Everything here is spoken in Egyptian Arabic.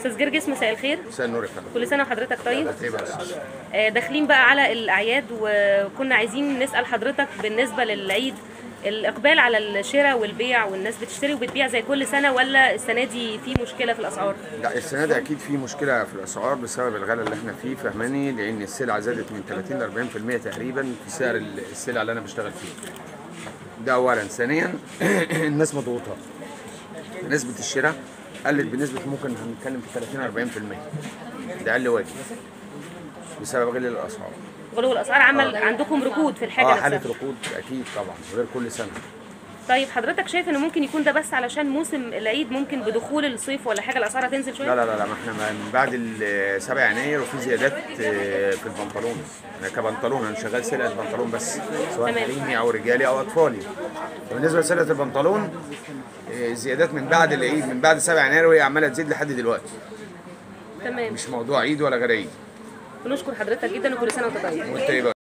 استاذ جرجس مساء الخير مساء النور يا فندم كل سنه وحضرتك طيب طيب يا أستاذ. آه، داخلين بقى على الاعياد وكنا عايزين نسال حضرتك بالنسبه للعيد الاقبال على الشراء والبيع والناس بتشتري وبتبيع زي كل سنه ولا السنه دي في مشكله في الاسعار لا السنه دي اكيد في مشكله في الاسعار بسبب الغلاء اللي احنا فيه فهماني لان السلع زادت من 30 ل 40% تقريبا في سعر ال- السلع اللي انا بشتغل فيه ده اولا ثانيا الناس مضغوطه نسبه الشراء قلت بنسبه ممكن هنتكلم في 30 40% ده اقل واجب بسبب غلاء الاسعار غلو الاسعار عمل عندكم ركود في الحاجه اه حاله نفسها ركود اكيد طبعا غير كل سنه طيب حضرتك شايف ان ممكن يكون ده بس علشان موسم العيد ممكن بدخول الصيف ولا حاجه الاسعار هتنزل شويه لا لا لا لا ما احنا من بعد ال 7 يناير وفي زيادات آه، في البنطلون انا كبنطلون انا شغال سلعه بنطلون بس سواء تمام. حريمي او رجالي او اطفالي بالنسبه لسلعه البنطلون آه، زيادات من بعد العيد من بعد 7 يناير وهي عماله تزيد لحد دلوقتي تمام مش موضوع عيد ولا غير عيد بنشكر حضرتك جدا وكل سنه وانت طيب وانت ايه بقى